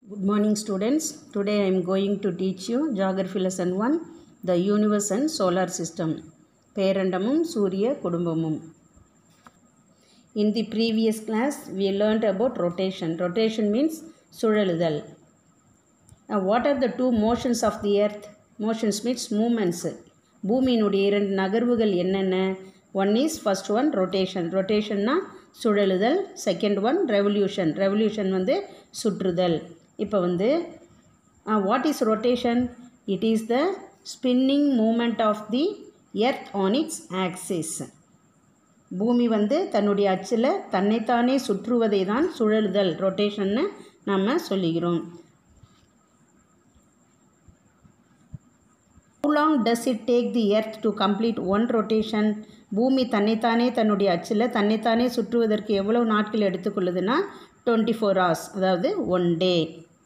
Good morning students. Today I am going to teach you Geography lesson 1 The Universe and Solar System. பேரண்டமும் சூரிய குடும்பமும் In the previous class we learned about rotation. Rotation means சுழலுதல். Now what are the two motions of the earth? Motions means movements. பூமியினுடைய இரண்டு நகர்வுகள் என்னென்ன one is first one rotation ரொட்டேஷன்னா சுழலுதல் second one revolution revolution வந்து சுற்றுதல் இப்போ வந்து what is rotation it is the spinning moment of the earth on its axis பூமி வந்து தன்னுடைய அச்சில் தன்னைத்தானே சுற்றுவதை தான் சுழலுதல் ரொட்டேஷன்னு நம்ம சொல்லுகிறோம் How long does it take the earth to complete one rotation? பூமி தன்னைத்தானே தன்னுடைய அச்சில் தன்னைத்தானே சுற்றுவதற்கு எவ்வளவு நாட்கள் எடுத்துக்கொள்ளுதுன்னா டுவெண்ட்டி ஃபோர் ஹவர்ஸ் அதாவது ஒன் டே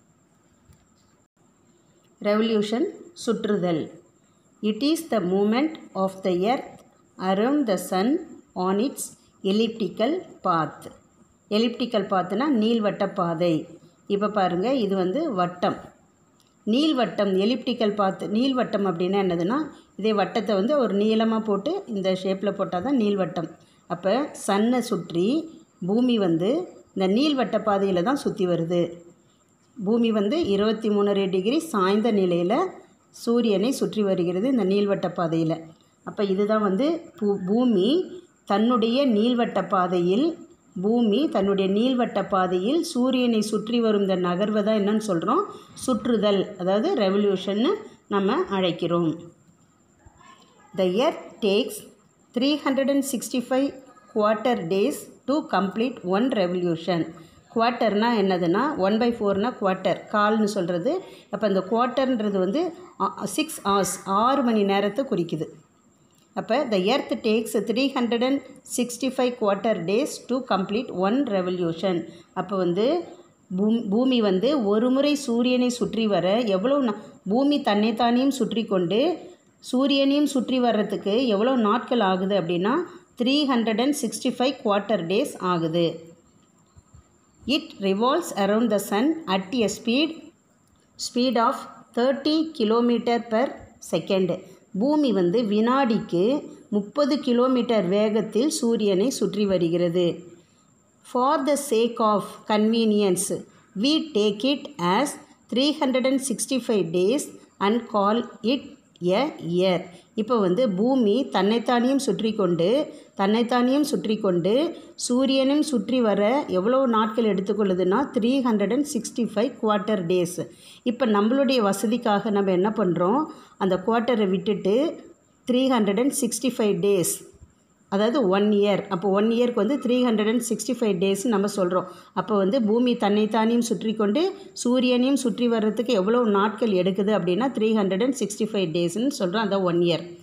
ரெவல்யூஷன் சுற்றுதல் it is the moment of the earth around the sun on its elliptical path elliptical பாத்துனா நீள்வட்ட பாதை இப்போ பாருங்கள் இது வந்து வட்டம் நீள்வட்டம் எலிப்டிக்கல் பாத்து நீள்வட்டம் அப்படின்னா என்னதுன்னா இதே வட்டத்தை வந்து ஒரு நீளமாக போட்டு இந்த ஷேப்பில் போட்டால் தான் நீள்வட்டம் அப்போ சன்னை சுற்றி பூமி வந்து இந்த நீள்வட்ட பாதையில் தான் சுற்றி வருது பூமி வந்து இருபத்தி மூணரை டிகிரி சாய்ந்த நிலையில் சூரியனை சுற்றி வருகிறது இந்த நீள்வட்ட பாதையில் அப்போ இதுதான் வந்து பூ பூமி தன்னுடைய நீள்வட்ட பாதையில் பூமி தன்னுடைய நீள்வட்ட பாதையில் சூரியனை சுற்றி வரும் இந்த நகர்வை தான் என்னன்னு சொல்கிறோம் சுற்றுதல் அதாவது ரெவல்யூஷன்னு நம்ம அழைக்கிறோம் the earth takes three hundred and sixty five quarter days to complete one revolution குவார்ட்டர்னால் என்னதுன்னா ஒன் பை ஃபோர்னால் குவார்ட்டர் கால்னு சொல்கிறது அப்போ இந்த குவார்ட்டர்ன்றது வந்து சிக்ஸ் ஹவர்ஸ் ஆறு மணி நேரத்தை குறிக்குது அப்போ the earth takes three hundred and sixty five quarter days to complete one revolution அப்போ வந்து பூம் பூமி வந்து ஒரு முறை சூரியனை சுற்றி வர எவ்வளோ பூமி தன்னைத்தானையும் சுற்றி கொண்டு சூரியனையும் சுற்றி வர்றதுக்கு எவ்வளோ நாட்கள் ஆகுது அப்படின்னா three hundred and sixty five quarter days ஆகுது it revolves around the sun at a speed speed of thirty kilometer per second பூமி வந்து வினாடிக்கு முப்பது கிலோமீட்டர் வேகத்தில் சூரியனை சுற்றி வருகிறது for the sake of convenience we take it as three hundred and sixty five days and call it a year இப்போ வந்து பூமி தன்னைத்தானியும் சுற்றி கொண்டு தன்னைத்தானியும் சுற்றி கொண்டு சூரியனும் சுற்றி வர எவ்வளோ நாட்கள் எடுத்துக்கொள்ளுதுன்னா three hundred and sixty five quarter days இப்போ நம்மளுடைய வசதிக்காக நம்ம என்ன பண்ணுறோம் அந்த குவார்ட்டரை விட்டுட்டு three hundred and sixty five days அதாவது ஒன் இயர் அப்போ ஒன் இயர்க்கு வந்து three hundred and sixty five days நம்ம சொல்கிறோம் அப்போ வந்து பூமி தன்னைத்தானையும் சுற்றி கொண்டு சூரியனையும் சுற்றி வர்றதுக்கு எவ்வளோ நாட்கள் எடுக்குது அப்படின்னா three hundred and sixty five டேஸ்ன்னு சொல்கிறோம் அதான் ஒன் இயர்